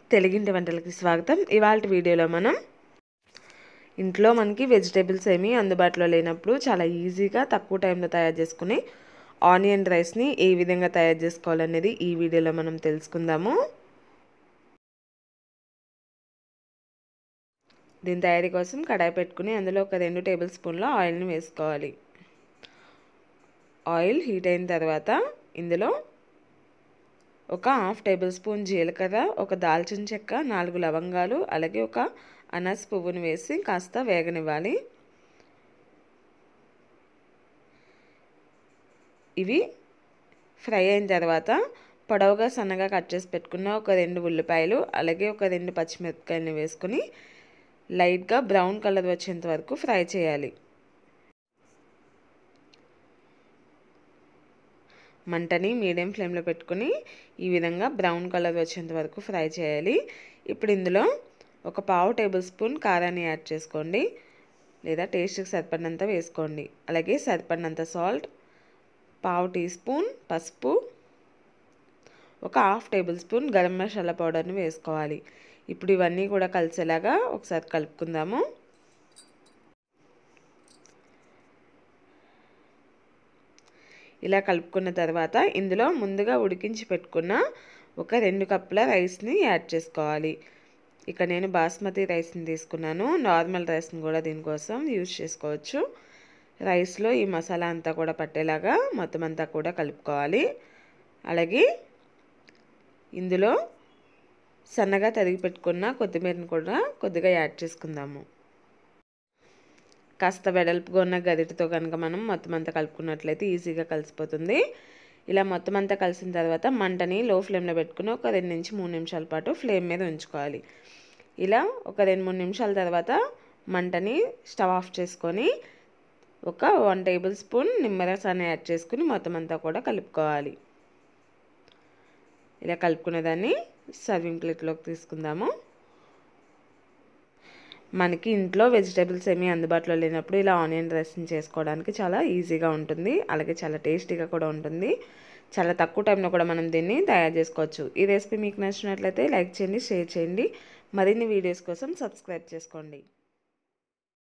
తెలుగింటి వంటలకి స్వాగతం ఇవాళ వీడియోలో మనం ఇంట్లో మనకి వెజిటేబుల్స్ ఏమీ అందుబాటులో లేనప్పుడు చాలా ఈజీగా తక్కువ టైంలో తయారు చేసుకునే ఆనియన్ రైస్ని ఏ విధంగా తయారు చేసుకోవాలనేది ఈ వీడియోలో మనం తెలుసుకుందాము దీని తయారీ కోసం కడాయి పెట్టుకుని అందులో ఒక రెండు టేబుల్ స్పూన్ల ఆయిల్ని వేసుకోవాలి ఆయిల్ హీట్ అయిన తర్వాత ఇందులో ఒక హాఫ్ టేబుల్ స్పూన్ జీలకర్ర ఒక దాల్చిన చెక్క నాలుగు లవంగాలు అలాగే ఒక అనస్ పువ్వుని వేసి కాస్త వేగనివ్వాలి ఇవి ఫ్రై అయిన తర్వాత పొడవుగా సన్నగా కట్ చేసి పెట్టుకున్న ఒక రెండు ఉల్లిపాయలు అలాగే ఒక రెండు పచ్చిమిరపకాయలని వేసుకుని లైట్గా బ్రౌన్ కలర్ వచ్చేంత వరకు ఫ్రై చేయాలి మంటని మీడియం ఫ్లేమ్లో పెట్టుకుని ఈ విధంగా బ్రౌన్ కలర్ వచ్చేంత వరకు ఫ్రై చేయాలి ఇప్పుడు ఇందులో ఒక పావు టేబుల్ స్పూన్ కారాన్ని యాడ్ చేసుకోండి లేదా టేస్ట్కి సరిపడినంత వేసుకోండి అలాగే సరిపడినంత సాల్ట్ పావు టీ స్పూన్ పసుపు ఒక half tablespoon garam masala పౌడర్ని వేసుకోవాలి ఇప్పుడు ఇవన్నీ కూడా కలిసేలాగా ఒకసారి కలుపుకుందాము ఇలా కలుపుకున్న తర్వాత ఇందులో ముందుగా ఉడికించి పెట్టుకున్న ఒక రెండు కప్పుల రైస్ని యాడ్ చేసుకోవాలి ఇక నేను బాస్మతి రైస్ని తీసుకున్నాను నార్మల్ రైస్ని కూడా దీనికోసం యూజ్ చేసుకోవచ్చు రైస్లో ఈ మసాలా అంతా కూడా పట్టేలాగా మొత్తం అంతా కూడా కలుపుకోవాలి అలాగే ఇందులో సన్నగా తరిగి పెట్టుకున్న కొత్తిమీరని కూడా కొద్దిగా యాడ్ చేసుకుందాము కాస్త వెడల్పుగా ఉన్న గరిటతో కనుక మనం మొత్తం అంతా కలుపుకున్నట్లయితే ఈజీగా కలిసిపోతుంది ఇలా మొత్తం అంతా కలిసిన తర్వాత మంటని లో ఫ్లేమ్లో పెట్టుకుని ఒక రెండు నుంచి మూడు నిమిషాల పాటు ఫ్లేమ్ మీద ఉంచుకోవాలి ఇలా ఒక రెండు మూడు నిమిషాల తర్వాత మంటని స్టవ్ ఆఫ్ చేసుకొని ఒక వన్ టేబుల్ స్పూన్ నిమ్మరసాన్ని యాడ్ చేసుకుని మొత్తం అంతా కూడా కలుపుకోవాలి ఇలా కలుపుకునే దాన్ని సర్వింగ్ ప్లేట్లోకి తీసుకుందాము మనకి ఇంట్లో వెజిటేబుల్స్ ఏమీ అందుబాటులో లేనప్పుడు ఇలా ఆనియన్ రైస్ని చేసుకోవడానికి చాలా ఈజీగా ఉంటుంది అలాగే చాలా టేస్టీగా కూడా ఉంటుంది చాలా తక్కువ టైంలో కూడా మనం దీన్ని తయారు చేసుకోవచ్చు ఈ రెసిపీ మీకు నచ్చినట్లయితే లైక్ చేయండి షేర్ చేయండి మరిన్ని వీడియోస్ కోసం సబ్స్క్రైబ్ చేసుకోండి